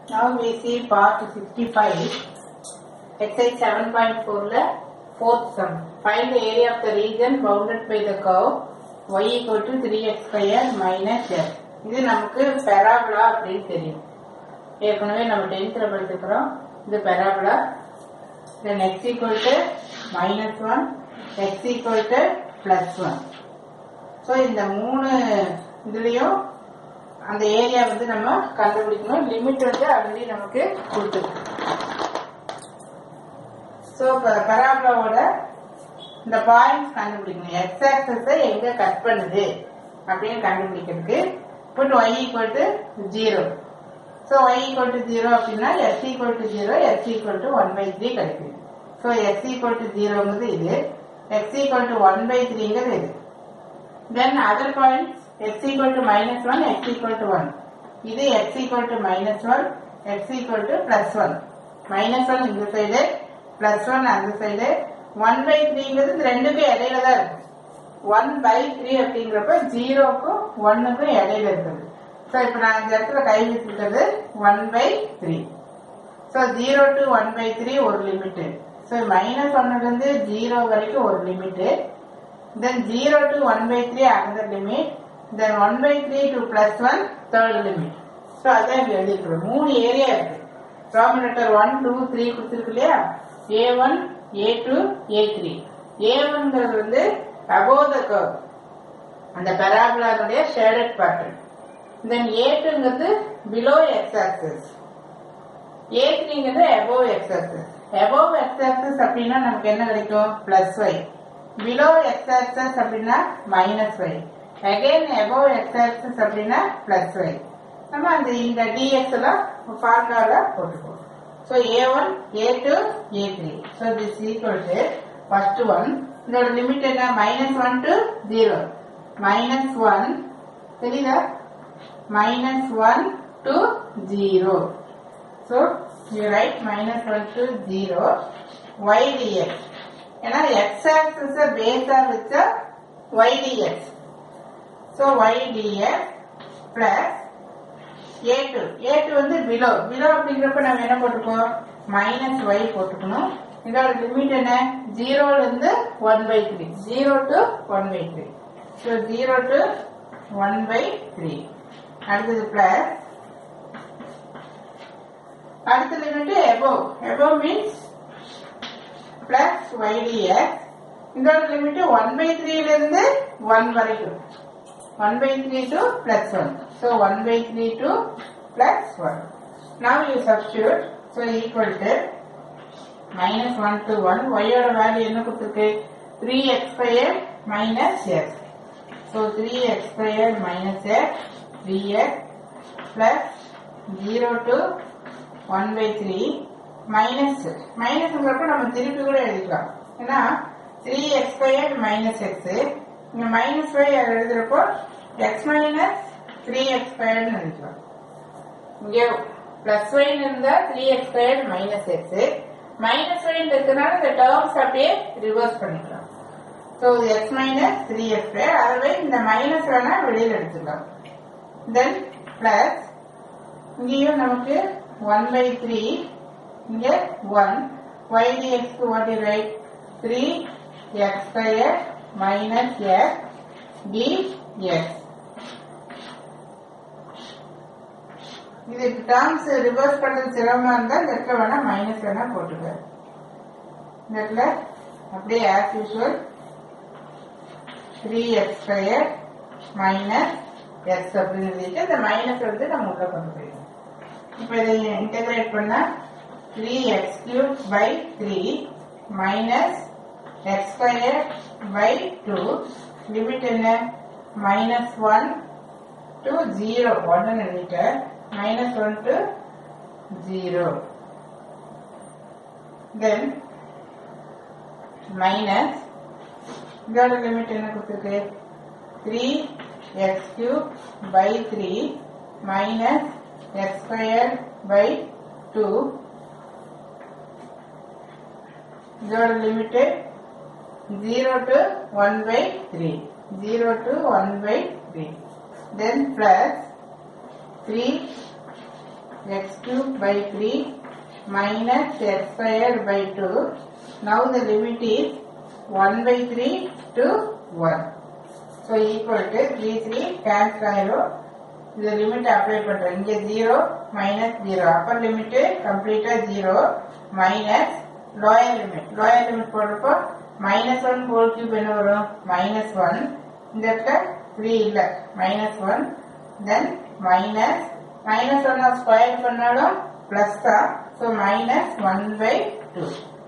Now we see part 65, exercise 7.4 la fourth sum. Find the area of the region bounded by the curve y equal to 3x square minus f. இது நமக்கு பெராபுலா அப்படின்னு தெரியும் ஏற்கனவே நம்ம டென்த்ல படிச்சிருக்கிறோம் இது parabola then x equal to minus 1 x equal to plus 1 so இந்த மூணு இதுலயும் அந்த ஏரியா வந்து நம்ம கண்டுபிடிக்கணும் லிமிட் வந்து ஆல்ரெடி நமக்கு கொடுத்துருக்கு ஸோ பராபலாவோட இந்த பாயிண்ட்ஸ் கண்டுபிடிக்கணும் எக்ஸ் ஆக்சஸை எங்க கட் பண்ணுது அப்படின்னு கண்டுபிடிக்கிறதுக்கு but y equal to zero so y equal to zero அப்படின்னா x equal to zero x equal to one by three கிடைக்குது ஸோ எஸ் ஈக்குவல் டு ஜீரோங்கிறது இது x equal to one by த்ரீங்கிறது இது then other points x equal to minus 1, x equal to 1. இது x equal to minus 1, x equal to plus 1. minus 1 இந்த side plus 1 அந்த side 1 by 3ங்கிறது இந்த ரெண்டுக்கும் இடையில தான் இருக்கு 1 by 3 அப்படிங்கிறப்ப 0க்கும் 1க்கும் இடையில இருக்குது ஸோ இப்போ நான் இந்த இடத்துல கை வச்சிருக்கிறது 1 by 3 ஸோ 0 to 1 by 3 ஒரு லிமிட்டு ஸோ மைனஸ் ஒன்னுலேருந்து ஜீரோ வரைக்கும் ஒரு limit then 0 to 1 by 3 another limit then 1 by 3 to plus 1 third limit so அதான் இங்க எழுதிருக்கிறோம் மூணு ஏரியா இருக்கு ப்ராமினேட்டர் 1 2 3 கொடுத்துருக்கு இல்லையா a1 a2 a3 a1ங்கிறது வந்து above the curve அந்த பெராபுலானுடைய ஷேடட் பேட்டர்ன் தென் a2ங்கிறது below x axis a3ங்கிறது above x axis above x axis அப்படின்னா நமக்கு என்ன கிடைக்கும் plus y below x axis அப்படின்னா minus y again above x axis அப்படின்னா plus y நம்ம அந்த இந்த dx எல்லாம் ஃபார்முலால போட்டுக்குவோம் so a1 a2 a3 so this equal to first one இதோட லிமிட் என்ன minus 1 to 0 minus 1 தெரியுதா minus 1 to 0 so you write minus 1 to 0 y dx ஏன்னா எக்ஸ் ஆக்சிஸ் பேஸா வச்ச y dx so y dx plus A two A two வந்து below below அப்படிங்கிறப்ப நம்ம என்ன போட்டுக்கோம் மைனஸ் ஒய் போட்டுக்கணும் இதோட லிமிட் என்ன ஜீரோல இருந்து one by three zero to one by three so zero to one by three அடுத்தது பிளஸ் அடுத்த limit above above means plus ydx இதோட லிமிட் ஒன் பை த்ரீல இருந்து ஒன் வரைக்கும் one by three to plus one so one by three to plus one now you substitute so equal to minus one to one ஒய்யோட value என்ன கொடுத்துருக்கு three x square minus x so three x square minus x three x plus zero to one by three minus மைனஸ்ங்கிறப்ப நம்ம திருப்பி கூட எழுதிக்கலாம் ஏன்னா three x square minus x இங்க மைனஸ் ஃபைவ் அதை எழுதுறப்போ எக்ஸ் மைனஸ் த்ரீ எக்ஸ் ஸ்கொயர்னு எழுதிக்கலாம் இங்க பிளஸ் ஒய்னு இருந்தா three x square minus x minus ஒய்னு இருக்கிறதுனால இந்த டேர்ம்ஸ் அப்படியே ரிவர்ஸ் பண்ணிக்கலாம் so x minus three x square அதுவே இந்த மைனஸ் வேணா வெளியில் எடுத்துக்கலாம் தென் பிளஸ் இங்கேயும் நமக்கு ஒன் பை த்ரீ இங்க 1 y dx க்கு what you write 3 x square minus x dx இது டேர்ம்ஸ் ரிவர்ஸ் பண்றது சிரமமா இருந்தா இந்த இடத்துல வேணா மைனஸ் வேணா போட்டுக்க இந்த இடத்துல அப்படியே as usual three x square minus x அப்படின்னு எழுதிட்டு இந்த மைனஸ் வந்து நம்ம உள்ள கொண்டு போயிடணும் இப்போ இதை இன்டெகிரேட் பண்ணா 3x cubed by 3 minus x squared by 2 limit என்ன minus 1 to 0 1 எழுதிட்ட minus 1 to 0 then minus இதோட லிமிட் என்ன கொடுத்துருக்கு 3x cubed by 3 minus x squared by 2 இதோட limit 0 to 1 by 3 0 to 1 by 3 then plus 3 x cube by 3 minus x squared by 2. Now the limit is 1 by 3 to 1. So equal to 3 3 cancel ஆயிரும் இந்த limit apply பண்றேன் இங்க 0 minus 0 Appar limit கம்ப்ளீட்டா 0 minus lower limit lower limit போடுறப்போ minus one whole cube என்ன வரும் minus one இந்த இடத்துல த்ரீ இல்ல minus one then minus minus one square பண்ணாலும் பிளஸ் தான் so minus one by two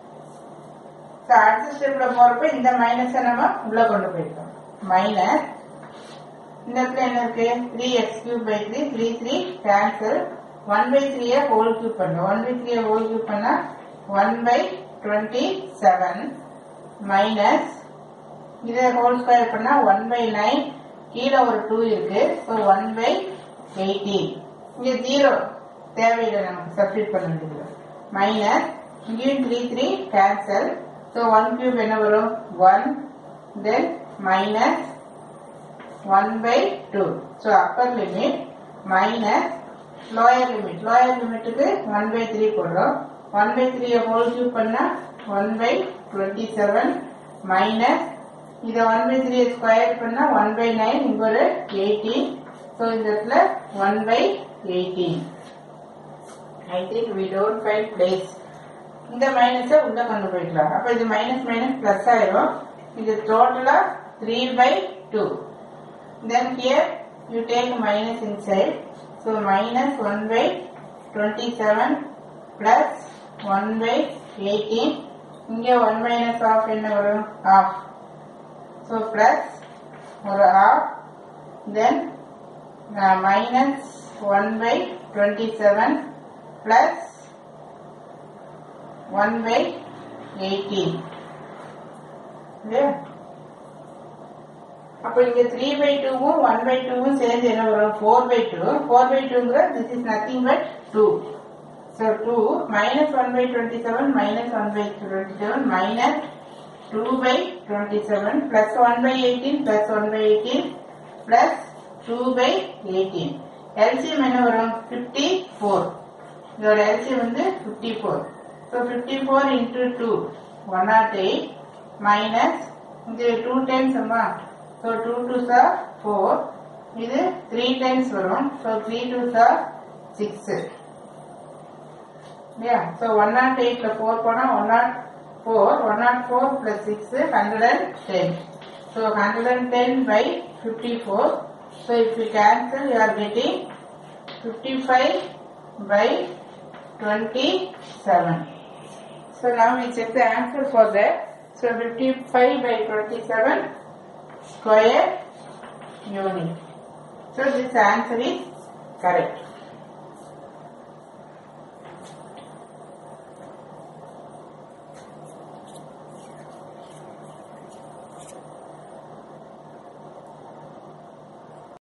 so அடுத்த ஸ்டெப்ல போறப்ப இந்த மைனஸை நம்ம உள்ள கொண்டு போயிருக்கோம் மைனஸ் இந்த இடத்துல என்ன இருக்கு three x cube by three three three cancel one by த்ரீயை ஹோல் கியூப் பண்ணும் ஒன் பை த்ரீயை ஹோல் கியூப் பண்ணா one by twenty seven minus இதை ஹோல் ஸ்கொயர் பண்ணா ஒன் பை நைன் கீழே ஒரு டூ இருக்கு ஸோ ஒன் பை எயிட்டீன் இங்க ஜீரோ தேவையில்லை நமக்கு சப்ஸ்டிட் பண்ண வேண்டியது மைனஸ் இங்கேயும் three three cancel so one cube என்ன வரும் one then minus 1 by 2. So upper limit minus lower limit. Lower limit க்கு 1 by 3 போடுறோம் 1 by 3 ஐ whole cube பண்ணா 1 by 27 minus இதை 1 by 3 ஸ்கொயர் பண்ணா 1 by 9 இங்க ஒரு 18 so இந்த இடத்துல 1 by 18 I think we don't find place இந்த மைனஸை உள்ள கொண்டு போயிடலாம் அப்ப இது மைனஸ் மைனஸ் பிளஸ் ஆயிரும் இது டோட்டலா three by two then here you take minus inside so minus 1 by 27 plus 1 by 18 இங்க 1 minus half என்ன வரும் half so plus ஒரு half then uh, minus 1 by 27 plus 1 by 18 இல்லையா அப்ப இங்க த்ரீ பை டூவும் ஒன் பை டூவும் சேர்ந்து என்ன வரும் four by two four by டூங்கிற this is nothing but two so two minus one by twenty seven minus one by twenty seven minus two by twenty seven plus one by eighteen plus one by eighteen plus two by eighteen LCM என்ன வரும் fifty four இதோட LCM வந்து fifty four so fifty four into two one not eight minus இது two times அம்மா so two twos are four இது three times வரும் so three twos are six இல்லையா so one nought எயிட்ல four போனால் one nought four one nought four plus six hundred and ten so hundred and ten by fifty four so if you cancel you are getting fifty five by twenty seven So now we check the answer for that. So 55 by 27 square unit. So this answer is correct.